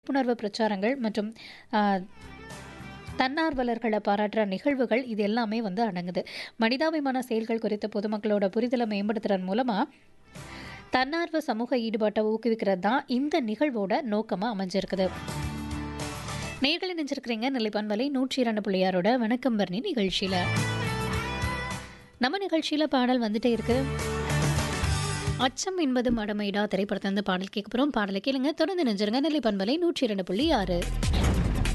விழிப்புணர்வு பிரச்சாரங்கள் மற்றும் ஆ, தன்னார்வலர்களை பாராட்டுற நிகழ்வுகள் இது எல்லாமே வந்து அடங்குது மனிதாபிமான செயல்கள் குறித்த பொதுமக்களோட புரிதலை மேம்படுத்துறது மூலமா தன்னார்வ சமூக ஈடுபாட்டை ஊக்குவிக்கிறது தான் இந்த நிகழ்வோட நோக்கமாக அமைஞ்சிருக்குது நேர்களை நினைச்சிருக்கிறீங்க நிலைப்பண்பலை நூற்றி இரண்டு புள்ளியாரோட வணக்கம் பரணி நிகழ்ச்சியில் நம்ம நிகழ்ச்சியில் பாடல் வந்துட்டே இருக்கு அச்சம் என்பது மடமைடா திரைப்படத்தை வந்து பாடல் கேட்க போகிறோம் பாடலை கேளுங்க தொடர்ந்து நெஞ்சிருங்க நிலைப்பண்பலை நூற்றி இரண்டு புள்ளி ஆறு